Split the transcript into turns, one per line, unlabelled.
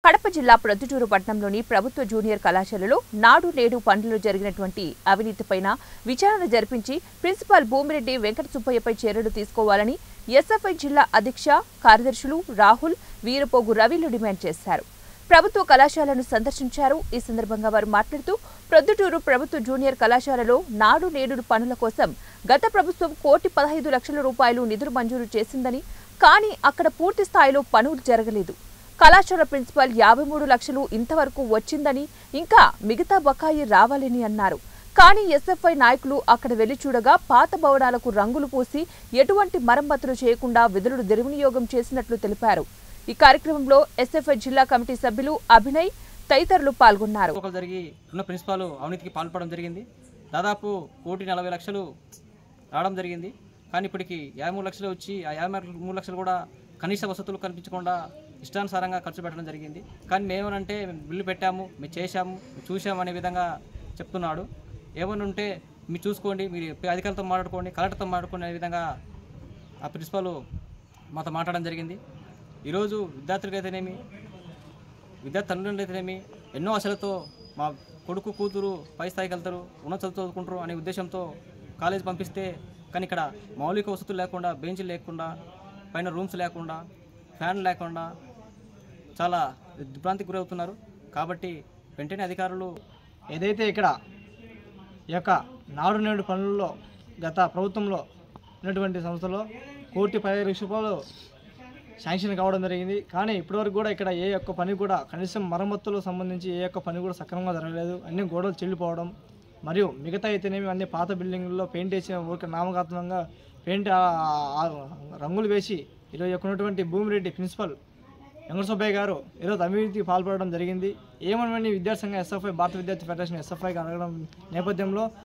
కడప జిల్లా ప్రొద్దుటూరు పట్టణంలోని ప్రభుత్వ జూనియర్ కళాశాలలో నాడు నేడు పనులు జరిగినటువంటి అవినీతిపైన విచారణ జరిపించి ప్రిన్సిపాల్ భూమిరెడ్డి వెంకట సుబ్బయ్యపై చర్యలు తీసుకోవాలని ఎస్ఎఫ్ఐ జిల్లా అధ్యక్ష కార్యదర్శులు రాహుల్ వీరపోగు రవిలు డిమాండ్ చేశారు ప్రభుత్వ కళాశాలను సందర్శించారు ఈ సందర్భంగా వారు మాట్లాడుతూ ప్రొద్దుటూరు ప్రభుత్వ జూనియర్ కళాశాలలో నాడు నేడు పనుల కోసం గత ప్రభుత్వం కోటి పదహైదు లక్షల రూపాయలు నిధులు మంజూరు చేసిందని కానీ అక్కడ పూర్తి స్థాయిలో పనులు జరగలేదు కళాశాల ప్రిన్సిపాల్ యాభై మూడు లక్షలు ఇంతవరకు వచ్చిందని ఇంకా మిగతా బకాయి రావాలని అన్నారు కానీ ఎస్ఎఫ్ఐ నాయకులు అక్కడ వెళ్లి చూడగా పాత భవనాలకు రంగులు పూసి ఎటువంటి మరమ్మతులు చేయకుండా విధులు దుర్వినియోగం చేసినట్లు తెలిపారు ఈ కార్యక్రమంలో ఎస్ఎఫ్ఐ జిల్లా కమిటీ సభ్యులు అభినయ్ తదితరులు పాల్గొన్నారు
ఒకరు జరిగి ఉన్న ప్రిన్సిపాల్ అవినీతికి పాల్పడడం జరిగింది దాదాపు కోటి నలభై లక్షలు రావడం జరిగింది కానీ ఇప్పటికి యాభై మూడు లక్షలు వచ్చి ఆ యాభై మూడు లక్షలు కూడా కనీస వసతులు కల్పించకుండా ఇష్టానుసారంగా ఖర్చు పెట్టడం జరిగింది కానీ మేమేమనంటే మేము బిల్లు పెట్టాము మేము చేశాము మేము చూసాము అనే విధంగా చెప్తున్నాడు ఏమని ఉంటే మీరు చూసుకోండి మీరు అధికారులతో మాట్లాడుకోండి కలెక్టర్తో మాట్లాడుకోండి అనే విధంగా ఆ ప్రిన్సిపాల్ మాతో మాట్లాడడం జరిగింది ఈరోజు విద్యార్థులకైతేనేమి విద్యార్థి తల్లిదండ్రులైతేనేమి ఎన్నో ఆశలతో మా కొడుకు కూతురు పై స్థాయికి వెళ్తారు ఉన్నత చదువు చదువుకుంటారు అనే ఉద్దేశంతో కాలేజ్ పంపిస్తే కానీ ఇక్కడ మౌలిక వసతులు లేకుండా బెంచ్లు లేకుండా పైన రూమ్స్ లేకుండా ఫ్యాన్ లేకుండా చాలా దిగ్భ్రాంతికి గురవుతున్నారు కాబట్టి వెంటనే అధికారులు
ఏదైతే ఇక్కడ ఈ యొక్క నాడు నేడు పనుల్లో గత ప్రభుత్వంలో ఉన్నటువంటి సంస్థలో కోటి పదిహేను లక్షల రూపాయలు శాంక్షన్ కావడం జరిగింది కానీ ఇప్పటివరకు కూడా ఇక్కడ ఏ ఒక్క పని కూడా కనీసం మరమ్మతులకు సంబంధించి ఏ ఒక్క పని కూడా సక్రమంగా జరగలేదు అన్ని గోడలు చెల్లిపోవడం మరియు మిగతా అయితేనేమి అన్ని పాత బిల్డింగ్లలో పెయింట్ వేసిన ఊరికే నామకాత్మకంగా పెయింట్ ఆ- ఆ రంగులు వేసి ఈరోజు ఇక్కడ ఉన్నటువంటి భూమిరెడ్డి ప్రిన్సిపల్ వెంకటసుబ్బయ్య గారు ఈరోజు అవినీతికి పాల్పడడం జరిగింది ఏమనమని విద్యార్థి సంఘం ఎస్ఎఫ్ఐ భారత విద్యార్థి ఫెడరేషన్ ఎస్ఎఫ్ఐకి అడగడం నేపథ్యంలో